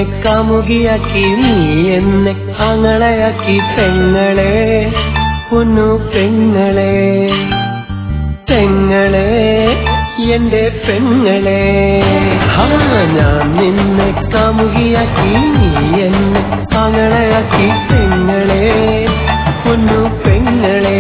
നിന്നെ കാമുകിയാക്കി നീ എന്നെ ആങ്ങളയാക്കി പെങ്ങളെ പൊന്നു പെങ്ങളെ പെങ്ങളെ എന്റെ പെങ്ങളെ ഹാ ഞാൻ നിന്നെ കാമുകിയാക്കി നീ എന്നെ ആങ്ങളയാക്കി പെങ്ങളെ പൊന്നു പെങ്ങളെ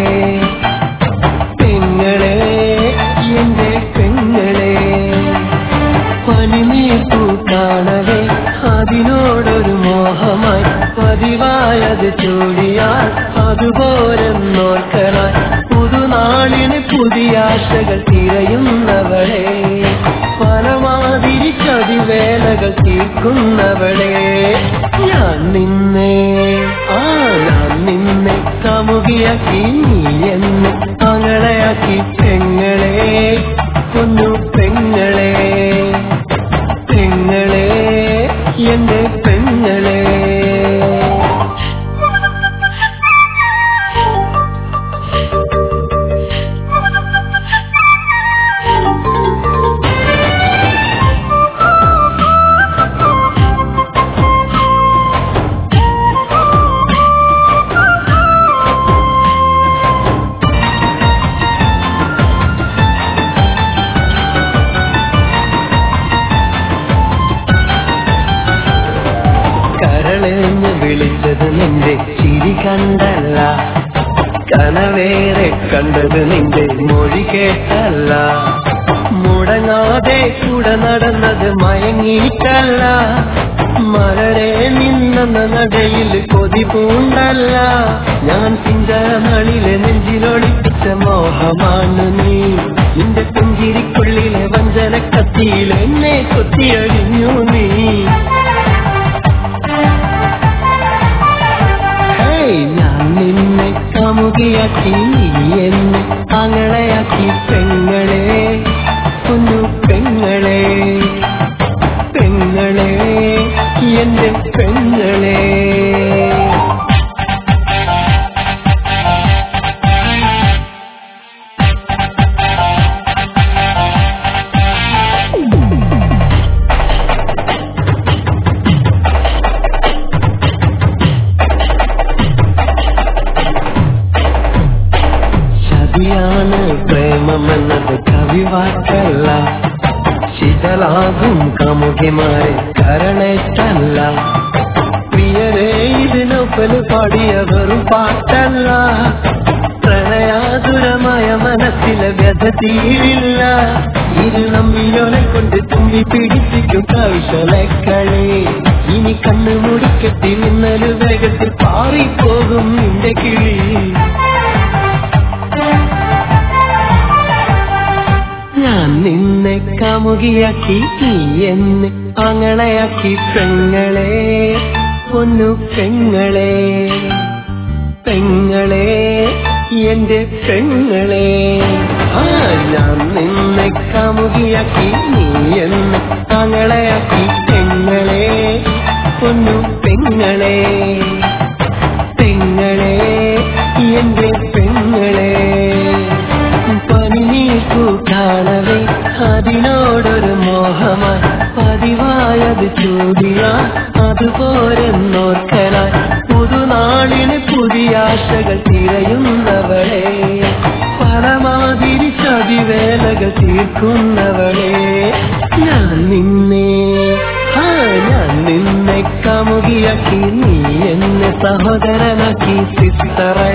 പെങ്ങളെ എന്റെ പെങ്ങളെ പനിനീർപ്പൂ കാണവേ അതിനോടൊരു മോഹമായി പതിവായത് ചൂടിയാൽ അതുപോലെ നോർക്കലായി പുതുനാളിന് പുതിയ ആശകൾ തിരയുന്നവളെ പലമാതിരി ചതിവേലകൾ തീർക്കുന്നവളെ ഞാൻ നിന്നെ ആ ഞാൻ നിന്നെ കാമുകിയാക്കി നീ എന്നെ അങ്ങളയാക്കി പെങ്ങളെ കൊന്നു പെങ്ങളെ പെങ്ങളെ എന്റെ പെങ്ങളെ കരളെന്ന് വിളിച്ചത് നിന്റെ ചിരി കണ്ടല്ല കനവേറെ കണ്ടത് നിന്റെ മൊഴി കേട്ടല്ല മുടങ്ങാതെ കൂടെ നടന്നത് മയങ്ങിയിട്ടല്ല മലരെ നിന്നെന്ന നടയിൽ കൊതി പൂണ്ടല്ല ഞാൻ ചിന്തകളിലെ നെഞ്ചിലൊളിപ്പിച്ച മോഹമാണ് നീ നിന്റെ പുഞ്ചിരിക്കുള്ളിലെ വഞ്ചന കത്തിയിൽ എന്നെ കൊത്തിയഴിഞ്ഞു നീ ഹേയ്, ഞാൻ നിന്നെ കാമുകിയാക്കി നീ എന്നെ ആങ്ങളയാക്കി പെങ്ങളെ കുഞ്ഞു പെങ്ങളെ പെങ്ങളെ എന്റെ പെങ്ങളെ ചതിയാണ് പ്രേമമെന്നത് കവിവാക്കല്ല ശിതലാകും കാമുകിമാരെ കരണേറ്റല്ല പ്രിയരെ ഇതിനൊപ്പല് പാടിയ വെറും പാട്ടല്ല പ്രണയാതുരമായ മനസ്സിലെ വ്യഥ തീരില്ല ഇരു നമ്മിലോനെ കൊണ്ട് തുമ്പി പിടിപ്പിക്കും കവിശലക്കളെ ഇനി കണ്ണു മുടിക്കെട്ടി നിന്നൊരു വേഗത്തിൽ പാറിപ്പോകും നിന്റെ കിളി ഞാൻ നിന്നെ കാമുകിയാക്കി നീ എന്നെ ആങ്ങളയാക്കി പെങ്ങളെ പൊന്നു പെങ്ങളെ പെങ്ങളെ എന്റെ പെങ്ങളെ ആ ഞാൻ നിന്നെ കാമുകിയാക്കി നീ എന്നെ ആങ്ങളയാക്കി പെങ്ങളെ പൊന്നു പെങ്ങളെ പെങ്ങളെ എന്റെ പെങ്ങളെ പനിനീക്കു കാണവേ അതിനോടൊരു മോഹമായി പതിവായത് ചൂടിയ അതുപോലെ നോർക്കലായി പുതുനാളിന് പുതിയ ആശകൾ തിരയുന്നവളെ പലമാതിരി ചതിവേലകൾ തീർക്കുന്നവളെ ഞാൻ നിന്നെ ആ ഞാൻ നിന്നെ കാമുകിയാക്കി നീ എന്നെ സഹോദരനാക്കി സിസ്റ്ററെ